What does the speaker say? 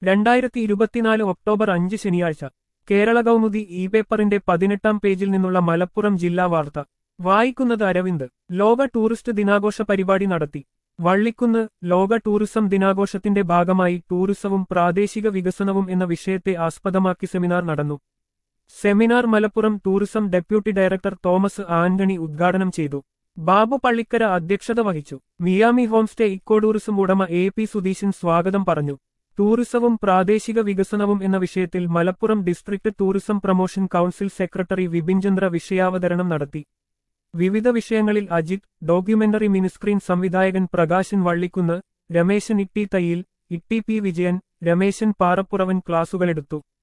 രണ്ടായിരത്തി ഇരുപത്തിനാല് ഒക്ടോബർ അഞ്ച് ശനിയാഴ്ച കേരള കൗമുദി ഇ പേപ്പറിന്റെ പതിനെട്ടാം പേജിൽ നിന്നുള്ള മലപ്പുറം ജില്ലാ വാർത്ത വായിക്കുന്നത് അരവിന്ദ് ലോക ടൂറിസ്റ്റ് ദിനാഘോഷ പരിപാടി നടത്തി വള്ളിക്കുന്ന് ലോക ടൂറിസം ദിനാഘോഷത്തിന്റെ ഭാഗമായി ടൂറിസവും പ്രാദേശിക വികസനവും എന്ന വിഷയത്തെ ആസ്പദമാക്കി സെമിനാർ നടന്നു seminar Malappuram tourism deputy director Thomas Antony ഉദ്ഘാടനം ചെയ്തു ബാബു പള്ളിക്കര അധ്യക്ഷത വഹിച്ചു മിയാമി ഹോംസ്റ്റേ ഇക്കോ ടൂറിസം ഉടമ എ പി സുധീശൻ സ്വാഗതം പറഞ്ഞു ടൂറിസവും പ്രാദേശിക വികസനവും എന്ന വിഷയത്തിൽ Malappuram district tourism promotion council secretary Vipin Chandra വിഷയാവതരണം നടത്തി വിവിധ വിഷയങ്ങളിൽ അജിത് ഡോക്യുമെന്ററി മിനിസ്ക്രീൻ സംവിധായകൻ പ്രകാശൻ വള്ളിക്കുന്ന് രമേശൻ ഇട്ടി തയ്യിൽ ഇട്ടി പി വിജയൻ രമേശൻ പാറപ്പുറവൻ ക്ലാസുകളെടുത്തു